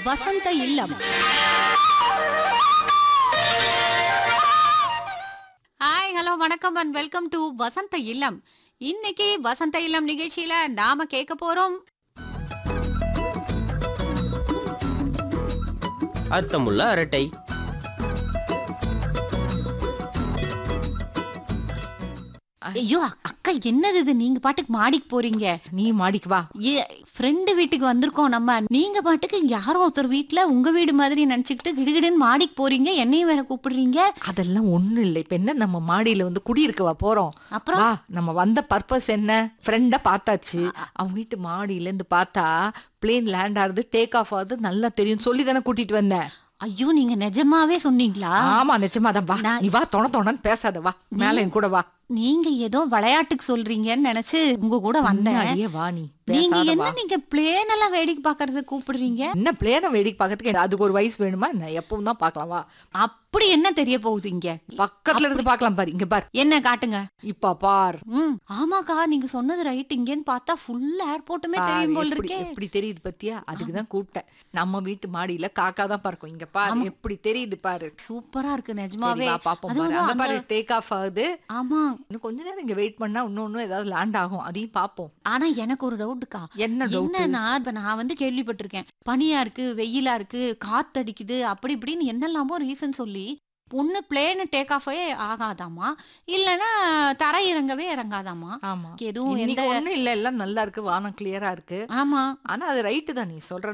வசந்த Illam hi hello வணக்கம் and welcome to Vasantha Illam இன்னைக்கு வசந்த இல்லம் நிகழ்ச்சியில நாம கேட்க போறோம் அர்த்தமுள்ள அரட்டை ஐயோ அக்கா என்னது இது நீங்க பாட்டுக்கு மாடிக்கு போறீங்க நீ மாடிக்கு வா ஃப்ரெண்டு வீட்டுக்கு வந்திருக்கோம் நம்ம நீங்க பாட்டுக்கு யாரோ ஒருத்தர் வீட்ல உங்க வீடு மாதிரி நினைச்சுக்கிட்டு கிடுகிடுன்னு மாடிக்கு போறீங்க என்னையும் வேற கூப்பிடுறீங்க அதெல்லாம் ஒண்ணும் இல்லை இப்ப என்ன நம்ம மாடியில வந்து குடியிருக்கவா போறோம் அப்புறம் வா நம்ம வந்த பர்பஸ் என்ன ஃப்ரெண்ட பார்த்தாச்சு அவங்க வீட்டு மாடியில இருந்து பார்த்தா பிளேன் லேண்ட் ஆகுது டேக் ஆஃப் ஆகுது நல்லா தெரியும் சொல்லி தானே கூட்டிட்டு வந்தேன் ஐயோ நீங்க நிஜமாவே சொன்னீங்களா ஆமா நிஜமாதான் வா நான்- நீ வா தொண தொணன்னு பேசாத வா மேல என் கூட வா நீங்க ஏதோ விளையாட்டுக்கு சொல்றீங்கன்னு நினைச்சு உங்க கூட வந்தேன் முன்னாடியே வா நீ நீங்க பேசாத என்ன வா நீங்க பிளேன் எல்லாம் வேடிக்கை பாக்குறதுக்கு கூப்பிடுறீங்க என்ன பிளேனை வேடிக்கை பார்க்கறதுக்கு அதுக்கு ஒரு வயசு வேணுமா என்ன எப்பவும் தான் பார்க்கலாம் வா அப்படி என்ன தெரிய போகுது இங்க பக்கத்துல இருந்து பார்க்கலாம் பாரு இங்க பார் என்ன காட்டுங்க இப்ப பார் ம் ஆமாக்கா நீங்க சொன்னது ரைட் இங்கன்னு பார்த்தா ஃபுல் ஏர்போர்ட்டுமே பாரு, தெரியும் போல எப்படி இருக்கே எப்படி தெரியுது பத்தியா அதுக்கு தான் கூப்பிட்டேன் நம்ம வீட்டு மாடியில காக்கா தான் பறக்கும் இங்க பாரு எப்படி தெரியுது பாரு சூப்பரா இருக்கு சரி, நிஜமாவே வா பாப்போம் அதுவும் பாரு. அங்க அந்த- பாரு டேக் ஆஃப் ஆகுது ஆமா இன்னும் கொஞ்ச நேரம் இங்க வெயிட் பண்ணா இன்னொன்னு ஏதாவது லேண்ட் ஆகும் அதையும் பாப்போம் ஆனா எனக்கு ஒரு டவுட்டுக்கா என்ன டவுட் என்னன்னா இப்ப நான் வந்து கேள்விப்பட்டிருக்கேன் பனியா இருக்கு வெயிலா இருக்கு காத்தடிக்குது அப்படி இப்படின்னு என்னெல்லாமோ ரீசன் சொல்லி பொண்ணு பிளேன் டேக் ஆஃபே ஆகாதாமா இல்லனா தரை இறங்கவே இறங்காதாமா ஆமா எதுவும் எந்த இன்னைக்கு ஒண்ணும் இல்ல எல்லாம் நல்லா இருக்கு வானம் கிளியரா இருக்கு ஆமா ஆனா அது ரைட்டு தான் நீ சொல்ற